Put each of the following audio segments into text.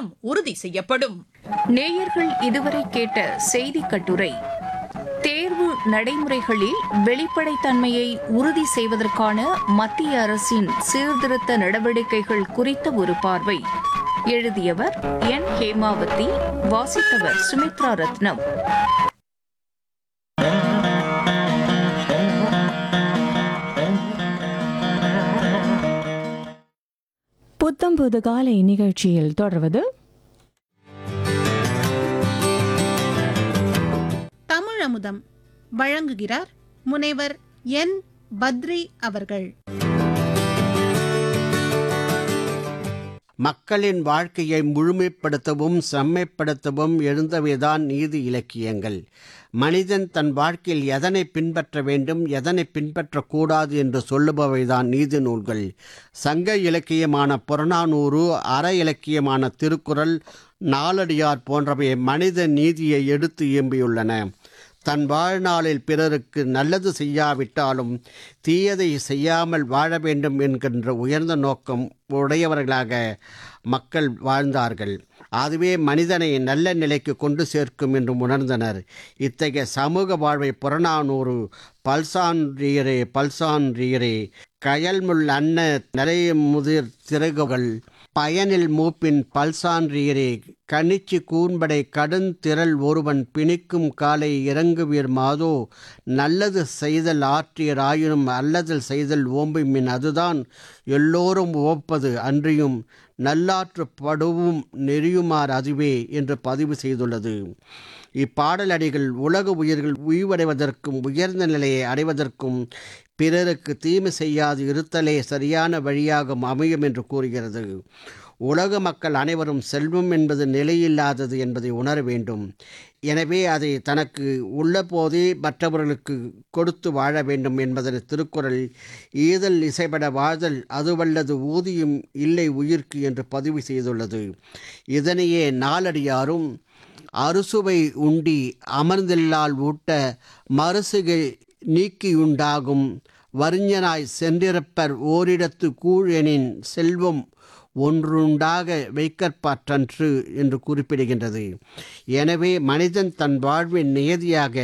தரம் உறுதி செய்யப்படும் நேயர்கள் இதுவரை கேட்ட செய்தி கட்டுரை தேர்வு நடைமுறைகளில் வெளிப்படைத்தன்மையை உறுதி செய்வதற்கான மத்திய அரசின் சீர்திருத்த நடவடிக்கைகள் குறித்த ஒரு பார்வை எழுதியவர் என் ஹேமாவதி வாசித்தவர் சுமித்ரா ரத்னம் புத்தம் புது காலை நிகழ்ச்சியில் தொடர்வது தமிழமுதம் வழங்குகிறார் முனைவர் என் பத்ரி அவர்கள் மக்களின் வாழ்க்கையை முழுமைப்படுத்தவும் செம்மைப்படுத்தவும் எழுந்தவைதான் நீதி இலக்கியங்கள் மனிதன் தன் வாழ்க்கையில் எதனை பின்பற்ற வேண்டும் எதனை பின்பற்றக்கூடாது என்று சொல்லுபவைதான் நீதி நூல்கள் சங்க இலக்கியமான புறநானூறு அற இலக்கியமான திருக்குறள் நாலடியார் போன்றவை மனித நீதியை எடுத்து இயம்பியுள்ளன தன் வாழ்நாளில் பிறருக்கு நல்லது செய்யாவிட்டாலும் தீயதை செய்யாமல் வாழ வேண்டும் என்கின்ற உயர்ந்த நோக்கம் உடையவர்களாக மக்கள் வாழ்ந்தார்கள் அதுவே மனிதனை நல்ல நிலைக்கு கொண்டு சேர்க்கும் என்று உணர்ந்தனர் இத்தகைய சமூக வாழ்வை புறநானூறு பல்சான்றியரே பல்சான்றியரே கயல்முள் அன்ன நிறைய முதிர் திறகுகள் பயனில் மூப்பின் பல்சான்றியரே கணிச்சு கூன்படை கடுந்திரள் ஒருவன் பிணிக்கும் காலை இறங்குவீர் மாதோ நல்லது செய்தல் ஆற்றியர் ஆயினும் அல்லதல் செய்தல் ஓம்புமின் அதுதான் எல்லோரும் ஓப்பது அன்றியும் நல்லாற்றுப்படுவும் நெறியுமார் அதுவே என்று பதிவு செய்துள்ளது இப்பாடலடிகள் உலக உயிர்கள் உய்வடைவதற்கும் உயர்ந்த நிலையை அடைவதற்கும் பிறருக்கு தீமை செய்யாது இருத்தலே சரியான வழியாகும் அமையும் என்று கூறுகிறது உலக மக்கள் அனைவரும் செல்வம் என்பது நிலையில்லாதது என்பதை உணர வேண்டும் எனவே அதை தனக்கு உள்ள போதே மற்றவர்களுக்கு கொடுத்து வாழ வேண்டும் என்பதனை திருக்குறள் ஈதல் இசைபட வாழ்தல் அதுவல்லது ஊதியும் இல்லை உயிர்க்கு என்று பதிவு செய்துள்ளது இதனையே நாலடியாரும் அறுசுவை உண்டி அமர்ந்தில்லால் ஊட்ட மறுசுகை நீக்கியுண்டாகும் வறிஞனாய் சென்றிருப்பர் ஓரிடத்து கூழெனின் செல்வம் ஒன்றுண்டாக வைக்கற்பாற்றன்று என்று குறிப்பிடுகின்றது எனவே மனிதன் தன் வாழ்வின் நியதியாக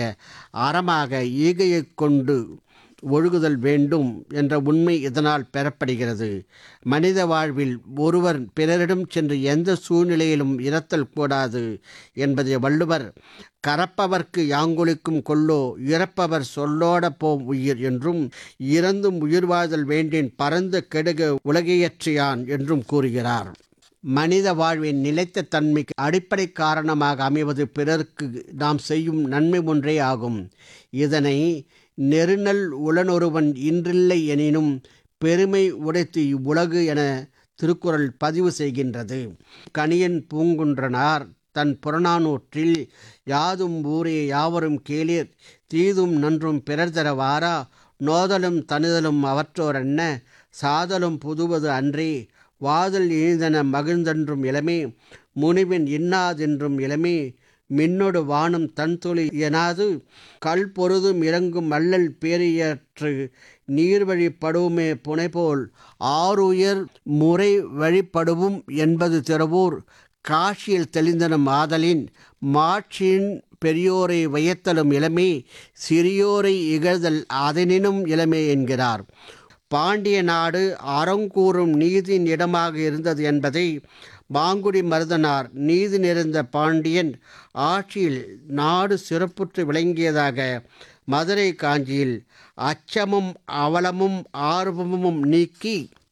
அறமாக ஈகையைக் கொண்டு ஒழுகுதல் வேண்டும் என்ற உண்மை இதனால் பெறப்படுகிறது மனித வாழ்வில் ஒருவர் பிறரிடம் சென்று எந்த சூழ்நிலையிலும் இறத்தல் கூடாது என்பதை வள்ளுவர் கரப்பவர்க்கு யாங்கொலிக்கும் கொள்ளோ இறப்பவர் சொல்லோட போம் உயிர் என்றும் இறந்தும் உயிர் வாழ்தல் வேண்டின் பரந்த கெடுக உலகையற்றியான் என்றும் கூறுகிறார் மனித வாழ்வின் நிலைத்த தன்மைக்கு அடிப்படை காரணமாக அமைவது பிறருக்கு நாம் செய்யும் நன்மை ஒன்றே ஆகும் இதனை நெருநல் உளனொருவன் இன்றில்லை எனினும் பெருமை உடைத்து இவ்வுலகு என திருக்குறள் பதிவு செய்கின்றது கணியன் பூங்குன்றனார் தன் புறநானூற்றில் யாதும் ஊரே யாவரும் கேளீர் தீதும் நன்றும் பிறர் தர வாரா நோதலும் தனுதலும் அவற்றோரென்ன சாதலும் புதுவது அன்றே வாதல் இனிதன மகிழ்ந்தென்றும் இளமே முனிவின் இன்னாதென்றும் இளமே மின்னொடு வானும் தன் தொழில் எனாது கல் பொருதும் இறங்கும் மல்லல் பேரியற்று நீர்வழி படுவுமே புனைபோல் ஆறுயர் முறை வழிபடுவும் என்பது திறவூர் காட்சியில் தெளிந்தனும் ஆதலின் மாட்சியின் பெரியோரை வயத்தலும் இளமே சிறியோரை இகழ்தல் அதனினும் இளமே என்கிறார் பாண்டிய நாடு அறங்கூறும் நீதியின் இடமாக இருந்தது என்பதை மாங்குடி மருதனார் நீதி நிறைந்த பாண்டியன் ஆட்சியில் நாடு சிறப்புற்று விளங்கியதாக மதுரை காஞ்சியில் அச்சமும் அவலமும் ஆர்வமும் நீக்கி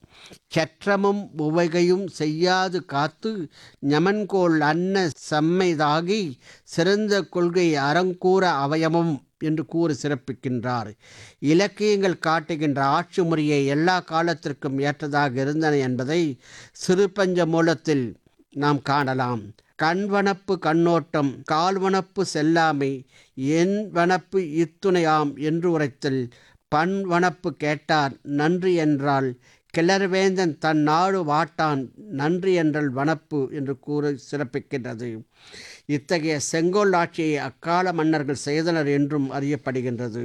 சற்றமும் உவகையும் செய்யாது காத்து ஞமன்கோள் அன்ன செம்மைதாகி சிறந்த கொள்கை அறங்கூற அவயமும் என்று கூறி சிறப்பிக்கின்றார் இலக்கியங்கள் காட்டுகின்ற ஆட்சி முறையை எல்லா காலத்திற்கும் ஏற்றதாக இருந்தன என்பதை சிறுபஞ்ச மூலத்தில் நாம் காணலாம் கண்வனப்பு கண்ணோட்டம் கால்வனப்பு செல்லாமை என் வனப்பு இத்துணையாம் என்று உரைத்தல் பண் வனப்பு கேட்டார் நன்றி என்றால் கிளர்வேந்தன் தன் நாடு வாட்டான் நன்றி என்றல் வனப்பு என்று கூறி சிறப்பிக்கின்றது இத்தகைய செங்கோல் ஆட்சியை அக்கால மன்னர்கள் செய்தனர் என்றும் அறியப்படுகின்றது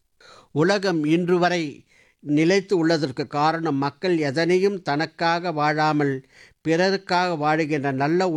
உலகம் இன்று வரை நிலைத்து உள்ளதற்கு காரணம் மக்கள் எதனையும் தனக்காக வாழாமல் பிறருக்காக வாழுகின்ற நல்ல